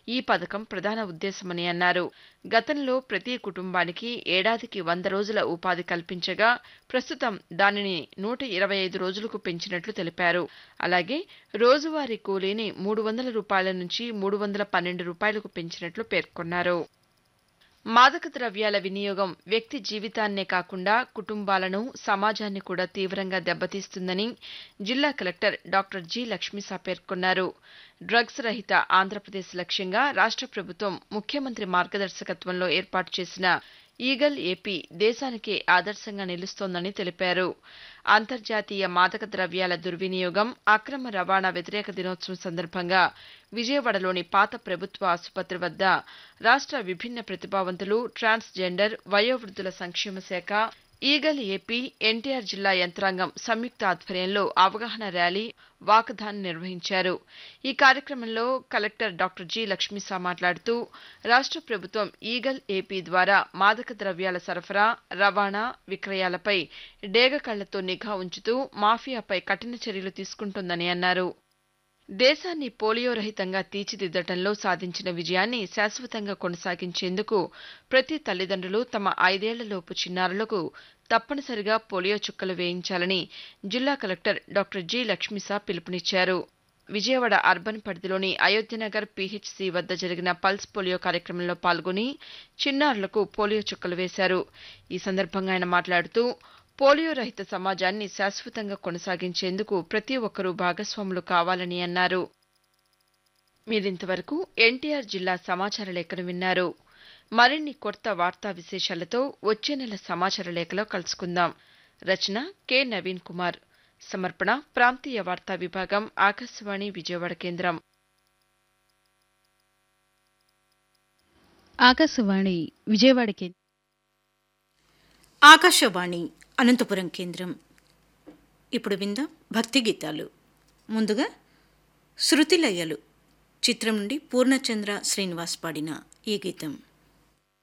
ఈ పథకం ప్రధాన ఉద్దేశమని అన్నారు గతంలో ప్రతి కుటుంబానికి ఏడాదికి వంద రోజుల ఉపాధి కల్పించగా ప్రస్తుతం దానిని నూట ఇరవై ఐదు రోజులకు పెంచినట్లు తెలిపారు అలాగే రోజువారీ కూలీని మూడు వందల రూపాయల నుంచి మూడు వందల పన్నెండు రూపాయలకు పెంచినట్లు పేర్కొన్నారు మాదక ద్రవ్యాల వినియోగం వ్యక్తి జీవితాన్నే కాకుండా కుటుంబాలను సమాజాన్ని కూడా తీవ్రంగా దెబ్బతీస్తుందని జిల్లా కలెక్టర్ డాక్టర్ జి లక్ష్మీసా పేర్కొన్నారు డ్రగ్స్ రహిత ఆంధ్రప్రదేశ్ లక్ష్యంగా రాష్ట్ర ప్రభుత్వం ముఖ్యమంత్రి మార్గదర్శకత్వంలో ఏర్పాటు చేసిన ఈగల్ ఏపీ దేశానికే ఆదర్శంగా నిలుస్తోందని తెలిపారు అంతర్జాతీయ మాదక ద్రవ్యాల దుర్వినియోగం అక్రమ రవాణా వ్యతిరేక దినోత్సవం సందర్భంగా విజయవాడలోని పాత ప్రభుత్వ ఆసుపత్రి వద్ద రాష్ట్ర విభిన్న ప్రతిభావంతులు ట్రాన్స్జెండర్ వయోవృద్ధుల సంక్షేమ శాఖ ఈగల్ ఏపీ ఎన్టీఆర్ జిల్లా యంత్రాంగం సంయుక్త ఆధ్వర్యంలో అవగాహన ర్యాలీ వాకథాన్ నిర్వహించారు ఈ కార్యక్రమంలో కలెక్టర్ డాక్టర్ జి లక్ష్మీసా మాట్లాడుతూ రాష్ట్ర ప్రభుత్వం ఈగల్ ఏపీ ద్వారా మాదక ద్రవ్యాల సరఫరా రవాణా విక్రయాలపై డేగ కళ్లతో నిఘా ఉంచుతూ మాఫియాపై కఠిన చర్యలు తీసుకుంటోందని అన్నారు దేశాన్ని పోలియో రహితంగా తీర్చిదిద్దటంలో సాధించిన విజయాన్ని శాశ్వతంగా కొనసాగించేందుకు ప్రతి తల్లిదండ్రులు తమ ఐదేళ్లలోపు చిన్నారులకు తప్పనిసరిగా పోలియో చుక్కలు వేయించాలని జిల్లా కలెక్టర్ డాక్టర్ జి లక్ష్మీసా పిలుపునిచ్చారు విజయవాడ అర్బన్ పరిధిలోని అయోధ్యనగర్ పీహెచ్సీ వద్ద జరిగిన పల్స్ పోలియో కార్యక్రమంలో పాల్గొని చిన్నారులకు పోలియో చుక్కలు వేశారు ఈ సందర్భంగా ఆయన మాట్లాడుతూ పోలియో రహిత సమాజాన్ని శాశ్వతంగా కొనసాగించేందుకు ప్రతి ఒక్కరూ భాగస్వాములు కావాలని అన్నారు మీరింతవరకు ఎన్టీఆర్ జిల్లా సమాచార లేఖను విన్నారు మరిన్ని కొత్త వార్తా విశేషాలతో వచ్చే నెల సమాచార లేఖలో కలుసుకుందాం రచన కె నవీన్ కుమార్ సమర్పణ ప్రాంతీయ వార్తా విభాగం ఆకాశవాణి విజయవాడ కేంద్రం ఆకాశవాణి విజయవాడ కేంద్రం ఆకాశవాణి అనంతపురం కేంద్రం ఇప్పుడు విందాం భక్తి గీతాలు ముందుగా శృతిలయలు చిత్రం నుండి పూర్ణచంద్ర శ్రీనివాస్ పాడిన ఈ గీతం